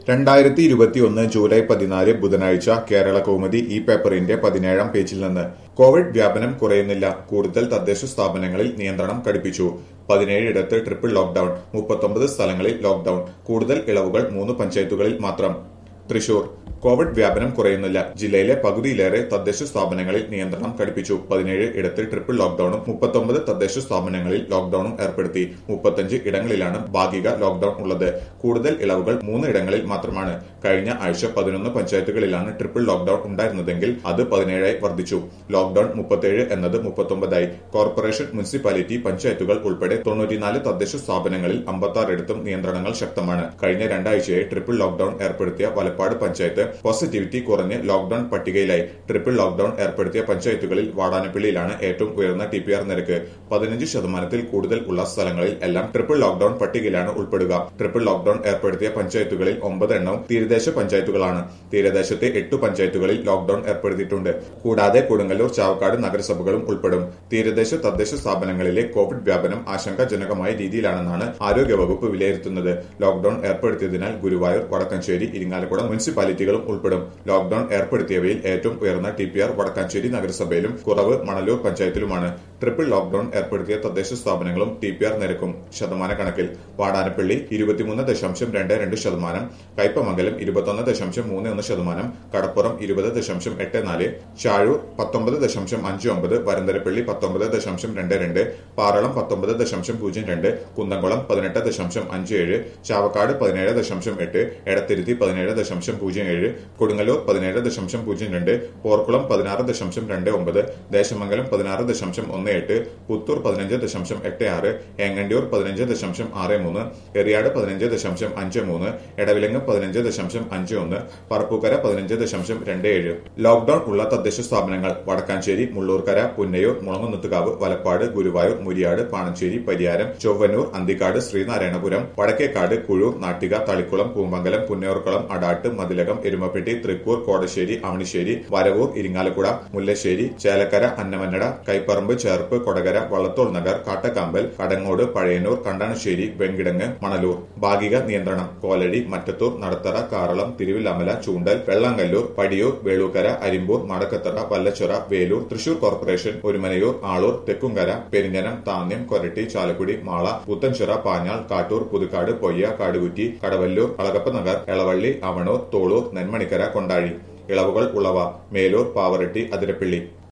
രണ്ടായിരത്തി ഇരുപത്തിയൊന്ന് ജൂലൈ പതിനാല് ബുധനാഴ്ച കേരള കൗമുദി ഈ പേപ്പറിന്റെ പതിനേഴാം പേജിൽ നിന്ന് കോവിഡ് വ്യാപനം കുറയുന്നില്ല കൂടുതൽ തദ്ദേശ സ്ഥാപനങ്ങളിൽ നിയന്ത്രണം കടുപ്പിച്ചു പതിനേഴിടത്ത് ട്രിപ്പിൾ ലോക്ഡൌൺ മുപ്പത്തൊമ്പത് സ്ഥലങ്ങളിൽ ലോക്ഡൌൺ കൂടുതൽ ഇളവുകൾ മൂന്ന് പഞ്ചായത്തുകളിൽ മാത്രം തൃശൂർ കോവിഡ് വ്യാപനം കുറയുന്നില്ല ജില്ലയിലെ പകുതിയിലേറെ തദ്ദേശ സ്ഥാപനങ്ങളിൽ നിയന്ത്രണം കടുപ്പിച്ചു പതിനേഴ് ഇടത്ത് ട്രിപ്പിൾ ലോക്ഡൌണും മുപ്പത്തൊമ്പത് തദ്ദേശ സ്ഥാപനങ്ങളിൽ ലോക്ഡൌണും ഏർപ്പെടുത്തി മുപ്പത്തഞ്ച് ഇടങ്ങളിലാണ് ഭാഗിക ലോക്ഡൌൺ ഉള്ളത് കൂടുതൽ ഇളവുകൾ മൂന്ന് ഇടങ്ങളിൽ മാത്രമാണ് കഴിഞ്ഞ ആഴ്ച പതിനൊന്ന് പഞ്ചായത്തുകളിലാണ് ട്രിപ്പിൾ ലോക്ഡൌൺ ഉണ്ടായിരുന്നതെങ്കിൽ അത് പതിനേഴായി വർദ്ധിച്ചു ലോക്ഡൌൺ മുപ്പത്തേഴ് എന്നത് മുപ്പത്തൊമ്പതായി കോർപ്പറേഷൻ മുനിസിപ്പാലിറ്റി പഞ്ചായത്തുകൾ ഉൾപ്പെടെ തൊണ്ണൂറ്റിനാല് തദ്ദേശ സ്ഥാപനങ്ങളിൽ അമ്പത്താറിടത്തും നിയന്ത്രണങ്ങൾ ശക്തമാണ് കഴിഞ്ഞ രണ്ടാഴ്ചയായി ട്രിപ്പിൾ ലോക്ഡൌൺ ഏർപ്പെടുത്തിയ വലപ്പാട് പഞ്ചായത്ത് പോസിറ്റിവിറ്റി കുറഞ്ഞ് ലോക്ഡൌൺ പട്ടികയിലായി ട്രിപ്പിൾ ലോക്ഡൌൺ ഏർപ്പെടുത്തിയ പഞ്ചായത്തുകളിൽ വാടാനപ്പള്ളിയിലാണ് ഏറ്റവും ഉയർന്ന ടി പി ആർ നിരക്ക് പതിനഞ്ച് ശതമാനത്തിൽ കൂടുതൽ ഉള്ള സ്ഥലങ്ങളിൽ എല്ലാം ട്രിപ്പിൾ ലോക്ഡൌൺ പട്ടികയിലാണ് ഉൾപ്പെടുക ട്രിപ്പിൾ ലോക്ഡൌൺ ഏർപ്പെടുത്തിയ പഞ്ചായത്തുകളിൽ ഒമ്പത് എണ്ണവും തീരദേശ പഞ്ചായത്തുകളാണ് തീരദേശത്തെ എട്ട് പഞ്ചായത്തുകളിൽ ലോക്ഡൌൺ ഏർപ്പെടുത്തിയിട്ടുണ്ട് കൂടാതെ കൊടുങ്ങല്ലൂർ ചാവക്കാട് നഗരസഭകളും ഉൾപ്പെടും തീരദേശ തദ്ദേശ സ്ഥാപനങ്ങളിലെ കോവിഡ് വ്യാപനം ആശങ്കാജനകമായ രീതിയിലാണെന്നാണ് ആരോഗ്യവകുപ്പ് വിലയിരുത്തുന്നത് ലോക്ഡൌൺ ഏർപ്പെടുത്തിയതിനാൽ ഗുരുവായൂർ വടക്കഞ്ചേരി ഇരിങ്ങാലക്കുട മുനിസിപ്പാലിറ്റികളും ഉൾപ്പെടും ലോക്ഡൌൺ ഏർപ്പെടുത്തിയവയിൽ ഏറ്റവും ഉയർന്ന ടി പി ആർ വടക്കാഞ്ചേരി നഗരസഭയിലും കുറവ് മണലൂർ പഞ്ചായത്തിലുമാണ് ട്രിപ്പിൾ ലോക്ഡൌൺ ഏർപ്പെടുത്തിയ തദ്ദേശ സ്ഥാപനങ്ങളും ടി പി ആർ നിരക്കും ശതമാന കണക്കിൽ വാടാനപ്പള്ളി ഇരുപത്തിമൂന്ന് ദശാംശം രണ്ട് രണ്ട് ശതമാനം കയ്പമംഗലം ഇരുപത്തൊന്ന് ദശാംശം മൂന്ന് ഒന്ന് ശതമാനം കടപ്പുറം ഇരുപത് ദശാംശം എട്ട് നാല് ചാഴൂർ പത്തൊമ്പത് ദശാംശം അഞ്ച് ഒമ്പത് വരന്തരപ്പള്ളി പത്തൊമ്പത് ദശാംശം രണ്ട് രണ്ട് പാറളം പത്തൊമ്പത് ദശാംശം പൂജ്യം രണ്ട് കുന്നംകുളം പതിനെട്ട് ദശാംശം അഞ്ച് ഏഴ് ചാവക്കാട് പതിനേഴ് ദശാംശം എട്ട് എടത്തിരുത്തി പതിനേഴ് ദശാംശം പൂജ്യം ഏഴ് കൊടുങ്ങല്ലൂർ പതിനേഴ് ദശാംശം പൂജ്യം രണ്ട് പോർക്കുളം പതിനാറ് ദശാംശം രണ്ട് ഒമ്പത് ദേശമംഗലം പതിനാറ് ദശാംശം ഒന്ന് എട്ട് പുത്തൂർ പതിനഞ്ച് ദശാംശം എട്ട് ആറ് ഏങ്ങണ്ടിയൂർ പതിനഞ്ച് ദശാംശം ആറ് മൂന്ന് എറിയാട് പതിനഞ്ച് ദശാംശം അഞ്ച് മൂന്ന് എടവിലങ്ങ് പതിനഞ്ച് ദശാംശം അഞ്ച് ഒന്ന് പറപ്പൂക്കര പതിനഞ്ച് ദശാംശം രണ്ട് ഏഴ് ലോക്ഡൌൺ ഉള്ള തദ്ദേശ സ്ഥാപനങ്ങൾ വടക്കാഞ്ചേരി മുള്ളൂർക്കര പുന്നയൂർ മുളങ്ങുന്നത്തുകാവ് വലപ്പാട് ഗുരുവായൂർ മുരിയാട് പാണഞ്ചേരി പരിയാരം ചൊവ്വന്നൂർ അന്തിക്കാട് ശ്രീനാരായണപുരം വടക്കേക്കാട് കുഴൂർ നാട്ടിക തളിക്കുളം പൂമ്പങ്കലം പുന്നയൂർക്കുളം അടാട്ട് മതിലകം എരുമപ്പെട്ടി തൃക്കൂർ കോടശ്ശേരി അവണിശ്ശേരി വരവൂർ ഇരിങ്ങാലക്കുട മുല്ലശ്ശേരി ചേലക്കര അന്നമന്നട കൈപ്പറമ്പ് ചേർപ്പ് കൊടകര വള്ളത്തോൾ നഗർ കാട്ടക്കാമ്പൽ കടങ്ങോട് പഴയന്നൂർ കണ്ടാണശ്ശേരി വെങ്കിടങ്ങ് മണലൂർ ഭാഗിക നിയന്ത്രണം കോലടി മറ്റത്തൂർ നടത്തറ കാറളം തിരുവില്ലമല ചൂണ്ടൽ വെള്ളാങ്കല്ലൂർ പടിയൂർ വേളൂക്കര അരിമ്പൂർ മടക്കത്തറ വല്ലച്ചൊറ വേലൂർ തൃശൂർ കോർപ്പറേഷൻ ഒരുമനയൂർ ആളൂർ തെക്കുംകര പെരിഞ്ഞനം താന്യം കൊരട്ടി ചാലക്കുടി മാള പുത്തൻചിറ പാഞ്ഞാൾ കാട്ടൂർ പുതുക്കാട് പൊയ്യ കാടുകുറ്റി കടവല്ലൂർ അളകപ്പ നഗർ എളവള്ളി അവണൂർ തോളൂർ നെന്മണിക്കര കൊണ്ടാഴി ഇളവുകൾ ഉളവ മേലൂർ പാവറട്ടി അതിരപ്പള്ളി